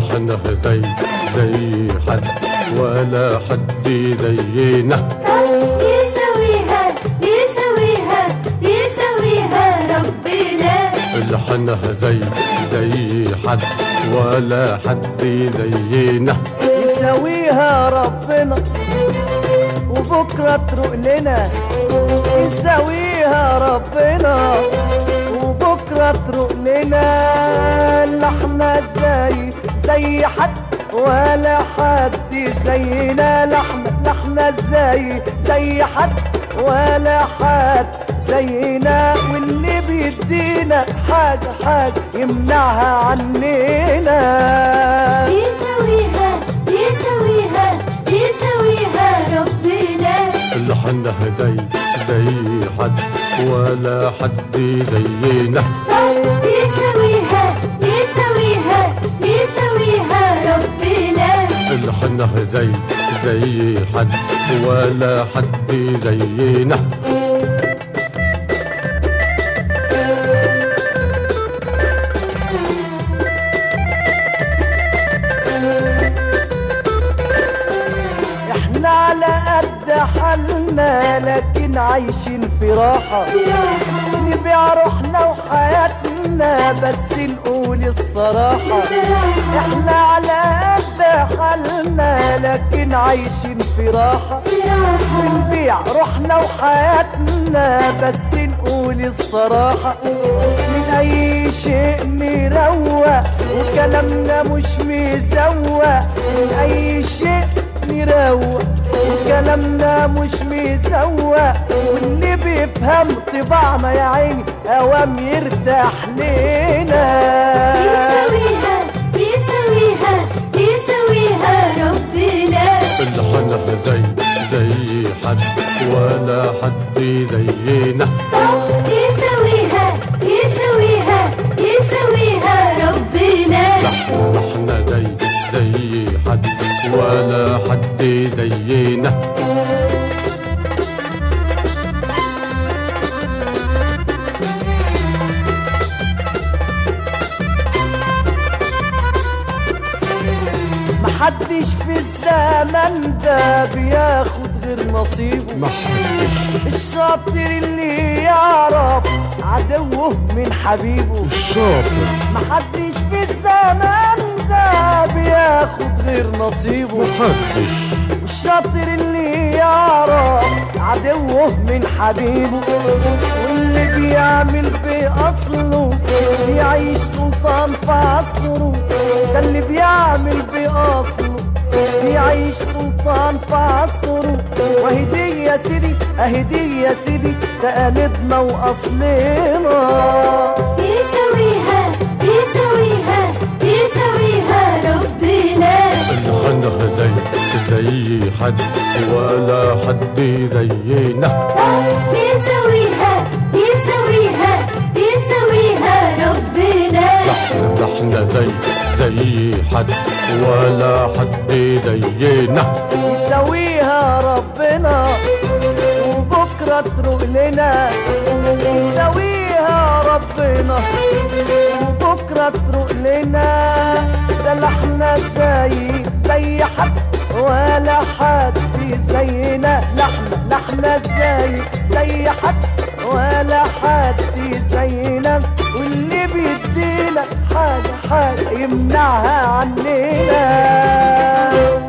لحنها زي زي حد ولا حد زينا يسويها يسويها يسويها ربنا لحنها زي زي حد ولا حد زينا يساويها ربنا وبكرة تروق لنا يساويها ربنا وبكرة تروق لنا لا احنا زي زي حد ولا حد زينا لا احنا لا احنا زي زي حد ولا حد زينا واللي بيدينا حاجة حاجة يمنعها عننا يسويها يسويها يسويها ربنا لحنها زي زي حد ولا حد زينا يسويها يسويها يسويها ربنا لحنها زي زي حد ولا حد زينا احنا على قد حالنا لكن عايشين في راحة نبيع روحنا وحياتنا بس نقول الصراحة احنا على قد حالنا لكن عايشين في راحة بنبيع روحنا وحياتنا بس نقول الصراحة من أي شيء نروق وكلامنا مش مزوق من أي شيء نروق وكلامنا مش مزوق واللي بيفهم طباعنا يا عيني أوام يرتاح لينا يسويها يسويها يسويها ربنا لحنها زي زي حد ولا حد زينا يسويها يسويها يسويها ربنا لحنا زي زي حد ولا حد زينا محدش في الزمن ده بياخد غير نصيبه محدش الشاطر اللي يعرف عدوه من حبيبه الشاطر محدش في الزمن ده بياخد غير نصيبه محدش الشاطر اللي يعرف عدوه من حبيبه واللي بيعمل بأصله يعيش سلطان في عصره ده اللي بيعمل بأصله يعيش سلطان في عصره وهدي يا سيدي اهدي يا سيدي تقاليدنا واصلنا يسويها يسويها يسويها ربنا لحنها زي زي حد ولا حد زينا يسويها يسويها يسويها ربنا لحنا زي زي حد ولا حد زينا يسويها ربنا وبكرة تروق لنا يسويها ربنا وبكرة تروق لنا ده لا احنا زي زي حد ولا حد زينا لا احنا لا احنا زي زي حد ولا حد زينا واللي بيدينا حاجة حاجة يمنعها عننا